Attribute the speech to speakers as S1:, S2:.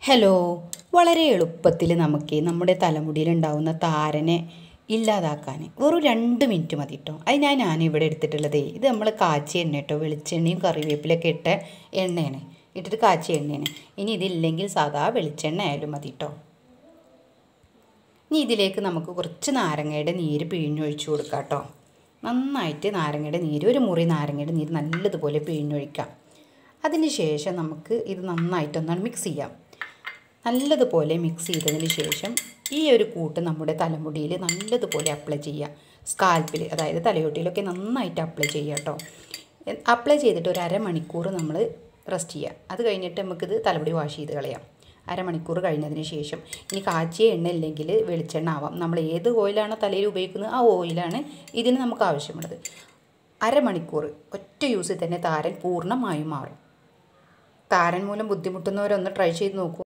S1: hello വളരെ എളുപ്പത്തിൽ നമുക്ക് നമ്മുടെ തലമുടിയിൽ ഉണ്ടാവുന്ന താരനെ ഇല്ലാതാക്കാൻ വെറും രണ്ട് മിനിറ്റ് മതി കേട്ടോ അത് ഞാൻ ഞാനിവിടെ എടുത്തിട്ടുള്ളത് ഇത് നമ്മൾ കാച്ചിയ എണ്ണ കേട്ടോ വെളിച്ചെണ്ണയും കറിവേപ്പിലൊക്കെ ഇട്ട എണ്ണയാണ് ഇട്ടിട്ട് കാച്ചിയ എണ്ണയാണ് ഇനി ഇതില്ലെങ്കിൽ സാധാ വെളിച്ചെണ്ണ ആയാലും മതി കേട്ടോ ഇനി ഇതിലേക്ക് നമുക്ക് കുറച്ച് നാരങ്ങയുടെ നീര് പിഴിഞ്ഞൊഴിച്ച് കൊടുക്കാം കേട്ടോ നന്നായിട്ട് നാരങ്ങയുടെ നീര് ഒരു മുറി നാരങ്ങയുടെ നീര് നല്ലതുപോലെ പിഴിഞ്ഞൊഴിക്കാം അതിന് ശേഷം നമുക്ക് ഇത് നന്നായിട്ടൊന്നാണ് മിക്സ് ചെയ്യാം നല്ലതുപോലെ മിക്സ് ചെയ്തതിന് ശേഷം ഈ ഒരു കൂട്ട് നമ്മുടെ തലമുടിയിൽ നല്ലതുപോലെ അപ്ലൈ ചെയ്യുക സ്കാൽപ്പിൽ അതായത് തലയോട്ടിയിലൊക്കെ നന്നായിട്ട് അപ്ലൈ ചെയ്യുക കേട്ടോ അപ്ലൈ ചെയ്തിട്ട് ഒരു അരമണിക്കൂർ നമ്മൾ റെസ്റ്റ് ചെയ്യുക അത് കഴിഞ്ഞിട്ട് നമുക്കിത് തലമുടി വാഷ് ചെയ്ത് കളയാം അരമണിക്കൂർ കഴിഞ്ഞതിന് ശേഷം ഇനി കാച്ചിയ എണ്ണ ഇല്ലെങ്കിൽ വെളിച്ചെണ്ണ ആവാം നമ്മൾ ഏത് ഓയിലാണോ തലയിൽ ഉപയോഗിക്കുന്നത് ആ ഓയിലാണ് ഇതിന് നമുക്ക് ആവശ്യമുള്ളത് അരമണിക്കൂർ ഒറ്റ യൂസിൽ തന്നെ താരൻ പൂർണ്ണമായും മാറും താരൻ മൂലം ബുദ്ധിമുട്ടുന്നവരൊന്ന് ട്രൈ ചെയ്ത് നോക്കൂ